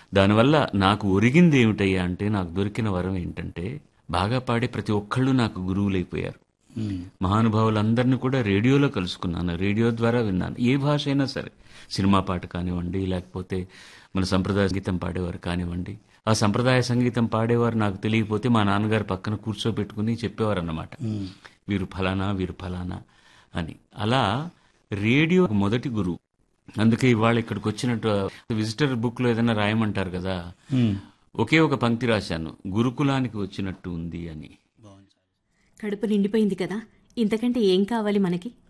దానివల్ల నాకు ఒరిగింది ఏమిటయ్యా అంటే నాకు దొరికిన వరం ఏంటంటే బాగా పాడే ప్రతి ఒక్కళ్ళు నాకు గురువులైపోయారు మహానుభావులందరినీ కూడా రేడియోలో కలుసుకున్నాను రేడియో ద్వారా విన్నాను ఏ భాష అయినా సరే సినిమా పాట కానివ్వండి లేకపోతే మన సంప్రదాయ సంగీతం పాడేవారు కానివ్వండి ఆ సంప్రదాయ సంగీతం పాడేవారు నాకు తెలియకపోతే మా నాన్నగారు పక్కన కూర్చోబెట్టుకుని చెప్పేవారు అన్నమాట వీరు ఫలానా వీరు ఫలానా అని అలా రేడియో మొదటి గురువు అందుకే ఇవాళ ఇక్కడికి వచ్చినట్టు విజిటర్ బుక్ లో ఏదైనా రాయమంటారు కదా ఒకే ఒక పంక్తి రాశాను గురుకులానికి వచ్చినట్టు ఉంది అని కడుపు నిండిపోయింది కదా ఇంతకంటే ఏం కావాలి మనకి